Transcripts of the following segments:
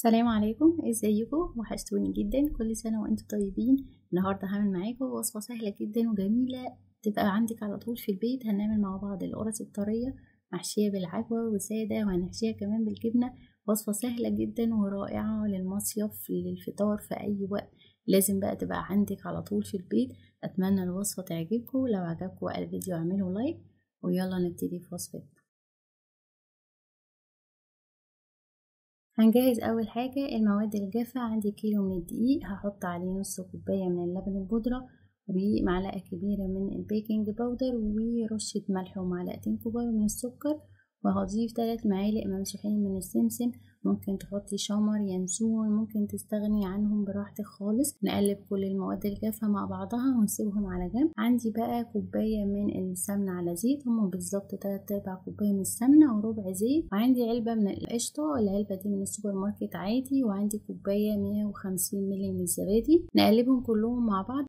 السلام عليكم ازيكم وحشتوني جدا كل سنة وانتم طيبين النهاردة هعمل معاكم وصفة سهلة جدا وجميلة تبقى عندك على طول في البيت هنعمل مع بعض القرص الطرية محشية بالعجوة وسادة وهنحشيها كمان بالجبنة وصفة سهلة جدا ورائعة للمصيف للفطار في أي وقت لازم بقى تبقى عندك على طول في البيت أتمنى الوصفة تعجبكم لو عجبكم الفيديو اعملوا لايك ويلا نبتدي في وصفتنا هنجهز اول حاجة المواد الجافة عندي كيلو من الدقيق هحط عليه نص كوباية من اللبن البودرة ومعلقة كبيرة من البيكنج باودر ورشة ملح ومعلقتين كبار من السكر وهضيف ثلاث معالق ممسوحين من السمسم ممكن تحطي شمر ينسون ممكن تستغني عنهم براحتك خالص نقلب كل المواد الجافة مع بعضها ونسيبهم على جنب عندي بقى كوباية من السمنة على زيت هم بالظبط تلات ارباع كوباية من السمنة وربع زيت وعندي علبة من القشطة العلبة دي من السوبر ماركت عادي وعندي كوباية مية وخمسين مللي من الزبادي نقلبهم كلهم مع بعض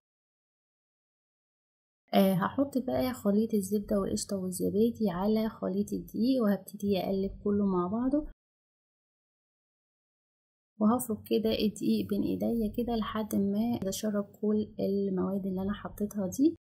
أه هحط بقى خليط الزبدة والقشطة والزبادي على خليط الدقيق وهبتدي اقلب كله مع بعضه وهفرك كده الدقيق بين ايديا كده لحد ما اشرب كل المواد اللي انا حطيتها دي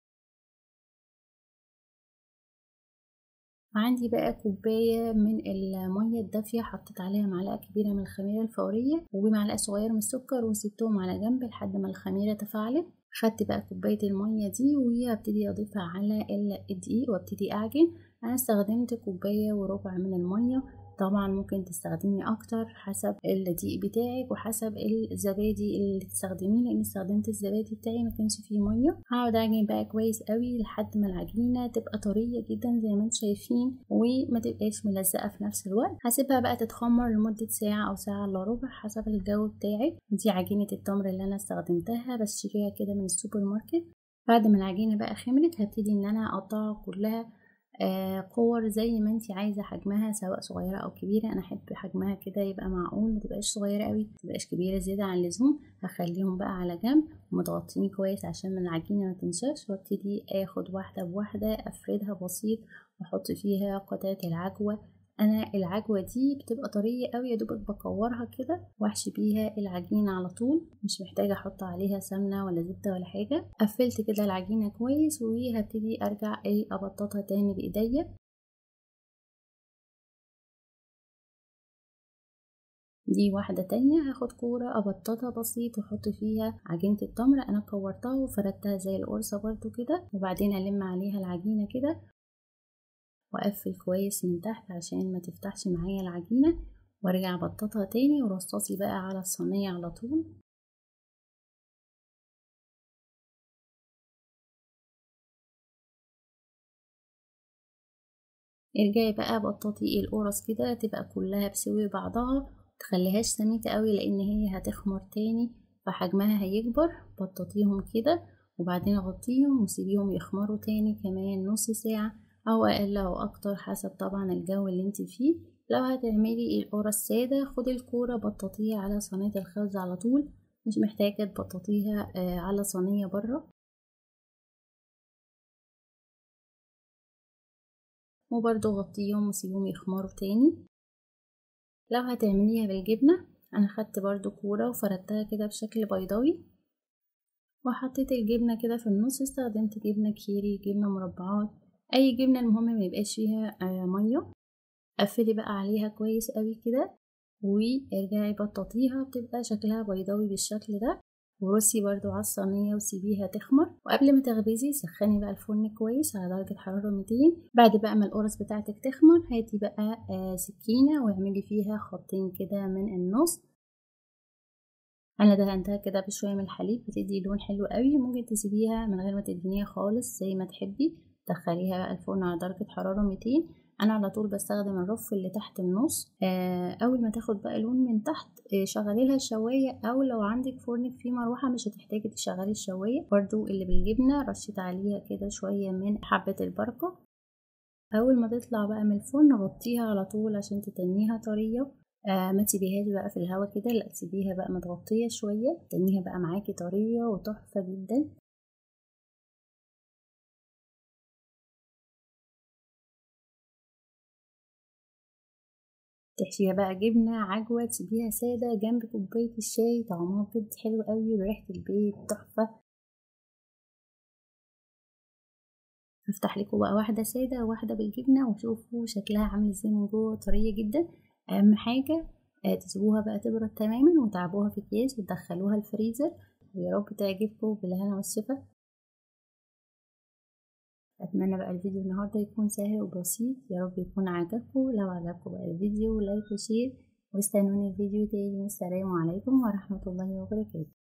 عندي بقى كوباية من المية الدافية حطيت عليها معلقة كبيرة من الخميرة الفورية ومعلقة صغيرة من السكر وسبتهم على جنب لحد ما الخميرة تفاعلت خدت بقى كوباية المية دي وهبتدي اضيفها على الدقيق وابتدي اعجن انا استخدمت كوباية وربع من المية طبعا ممكن تستخدمي اكتر حسب الدقيق بتاعك وحسب الزبادي اللي تستخدميه لان استخدمت الزبادي بتاعي ما كانش فيه ميه هقعد اعجن بقى كويس قوي لحد ما العجينه تبقى طريه جدا زي ما انتم شايفين وما تبقاش ملزقه في نفس الوقت هسيبها بقى تتخمر لمده ساعه او ساعه الا ربع حسب الجو بتاعك دي عجينه التمر اللي انا استخدمتها بشتريها كده من السوبر ماركت بعد ما العجينه بقى خمرت هبتدي ان انا اقطعها كلها آه كور زي ما انت عايزه حجمها سواء صغيره او كبيره انا احب حجمها كده يبقى معقول ما تبقاش صغيره قوي ما تبقاش كبيره زياده عن اللزوم هخليهم بقى على جنب ومتغطين كويس عشان العجينه ما تنشفش وابتدي اخد واحده بواحده افردها بسيط واحط فيها قطعه العجوه انا العجوه دي بتبقى طريه قوي يا دوبك بكورها كده واحشي بيها العجينه على طول مش محتاجه احط عليها سمنه ولا زبده ولا حاجه قفلت كده العجينه كويس وهبتدي ارجع ايه ابططها تاني بايديا دي واحدة تانية هاخد كورة أبططها بسيط وأحط فيها عجينة التمر أنا كورتها وفردتها زي القرصة برضو كده وبعدين ألم عليها العجينة كده واقفل كويس من تحت عشان ما تفتحش معايا العجينة وارجع بططها تاني ورصاصي بقى على الصينية على طول ارجعي بقى بططي القرص كده تبقى كلها بسوي بعضها تخليهاش سميكة قوي لان هي هتخمر تاني فحجمها هيكبر بططيهم كده وبعدين غطيهم وسيبيهم يخمروا تاني كمان نص ساعة او اقل او اكتر حسب طبعا الجو اللي انت فيه لو هتعملي القرص سادة خدي الكورة بططيها على صينية الخبز على طول مش محتاجة تبططيها على صينية برا وبرضو غطيهم وسيبهم يخمروا تاني لو هتعمليها بالجبنة انا خدت برضو كورة وفردتها كده بشكل بيضاوي وحطيت الجبنة كده في النص استخدمت جبنة كيري جبنة مربعات اي جبنه المهم ما يبقاش فيها آه ميه قفلي بقى عليها كويس قوي كده وارجعي بططيها بتبقى شكلها بيضاوي بالشكل ده ورصي برضو على الصينية وسيبيها تخمر وقبل ما تخبزي سخني بقى الفرن كويس على درجة حرارة 200 بعد بقى ما القرص بتاعتك تخمر هاتي بقى آه سكينة واعملي فيها خطين كده من النص انا دهنتها كده بشوية من الحليب بتدي لون حلو قوي ممكن تسيبيها من غير ما تدهنيها خالص زي ما تحبي دخليها بقى الفرن على درجة حرارة 200 انا على طول بستخدم الرف اللي تحت النص آه اول ما تاخد بقى لون من تحت آه شغلي لها الشوايه او لو عندك فرنك فيه مروحه مش هتحتاجي تشغلي الشوايه برضو اللي بالجبنه رشيت عليها كده شويه من حبه البركه اول ما تطلع بقى من الفرن غطيها على طول عشان تتنيها طريه آه ما تسيبيهاش بقى في الهوا كده لا تسيبيها بقى متغطيه شويه تنيها بقى معاكي طريه وتحفه جدا تحشيها بقى جبنة عجوة تسيبيها سادة جنب كوباية الشاي طعمها بجد حلو قوي وريحة البيت تحفة هفتح لكم بقى واحدة سادة وواحدة بالجبنة وشوفوا شكلها عامل ازاي من جوه طرية جدا أهم حاجة تسيبوها بقى تبرد تماما وتعبوها في اكياس وتدخلوها الفريزر ويا رب تعجبكم بالهنا والشفا أتمنى بقى الفيديو النهاردة يكون سهل وبسيط يا رب يكون عجبكم لو عجبكم بقى الفيديو لايك وشير واستنوني الفيديو تاني والسلام عليكم ورحمة الله وبركاته